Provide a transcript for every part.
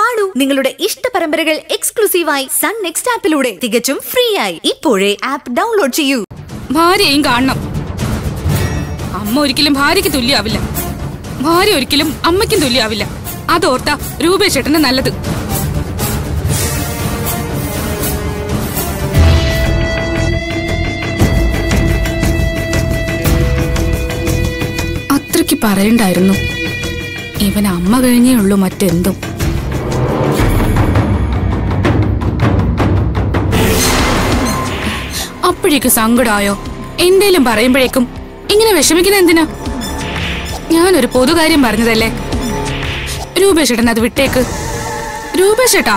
കാണൂ നിങ്ങളുടെ ഇഷ്ട പരമ്പരകൾ എക്സ്ക്ലൂസീവായി സൺ നെക്സ്റ്റ് ആപ്പിലൂടെ തികച്ചും ഫ്രീ ആയി ഇപ്പോഴേ ആപ്പ് ഡൗൺലോഡ് ചെയ്യൂ ഭാര്യയും കാണണം അമ്മ ഒരിക്കലും ഭാര്യയ്ക്ക് തുല്യാവില്ല ഭാര്യ ഒരിക്കലും അമ്മയ്ക്കും തുല്യാവില്ല അതോർത്ത രൂപേഷേട്ടന് നല്ലത് അത്രയ്ക്ക് പറയണ്ടായിരുന്നു ഇവൻ അമ്മ കഴിഞ്ഞേ ഉള്ളൂ മറ്റെന്തും അപ്പോഴേക്ക് സങ്കടമായോ എന്തേലും പറയുമ്പോഴേക്കും ഇങ്ങനെ വിഷമിക്കുന്ന എന്തിനാ ഞാനൊരു പൊതുകാര്യം പറഞ്ഞതല്ലേ രൂപേഷേട്ടൻ അത് വിട്ടേക്ക് രൂപേഷേട്ടാ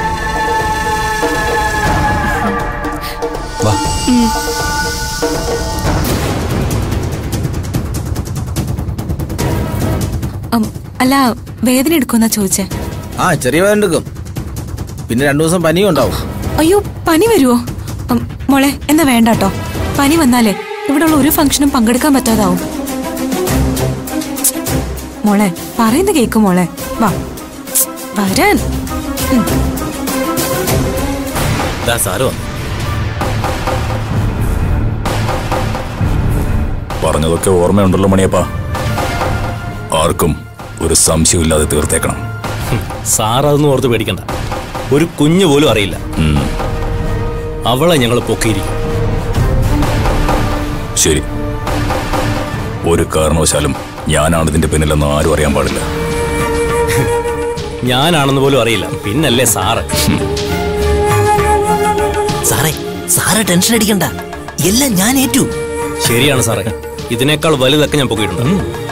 വാ അം, അല്ല വേദന എടുക്കുമെന്നാ ചോദിച്ചേ ആ ചെറിയ വേദന എടുക്കും പിന്നെ രണ്ടു ദിവസം പനിയും ഉണ്ടാവും അയ്യോ പനി വരുവോ അം, മോളെ എന്നാ വേണ്ട കേട്ടോ പനി വന്നാലേ ഇവിടെയുള്ള ഒരു ഫംഗ്ഷനും പങ്കെടുക്കാൻ പറ്റാതാവും മോളെ പറയുന്ന കേക്കും മോളെ വാ വരാൻ ദാ സാറ് വന്നു പറഞ്ഞതൊക്കെ ഓർമ്മയുണ്ടല്ലോ മണിയപ്പ ആർക്കും ഒരു സംശയമില്ലാതെ തീർത്തേക്കണം സാർ അതൊന്നും ഓർത്ത് പേടിക്കണ്ട ഒരു കുഞ്ഞു പോലും അറിയില്ല ഉം, അവളെ ഞങ്ങൾ പൊക്കിയിരിക്കും ശരി ഒരു കാരണവശാലും ഞാനാണ് ഇതിന്റെ പിന്നിലെന്ന് ആരും അറിയാൻ പാടില്ല ഞാനാണെന്ന് പോലും അറിയില്ല പിന്നല്ലേ സാറ് സാറേ സാറ് ടെൻഷൻ അടിക്കണ്ട എല്ലാം ഞാൻ ഏറ്റു ശരിയാണ് സാറേ ഇതിനേക്കാൾ വലുതൊക്കെ ഞാൻ പൊക്കിയിട്ടുണ്ട്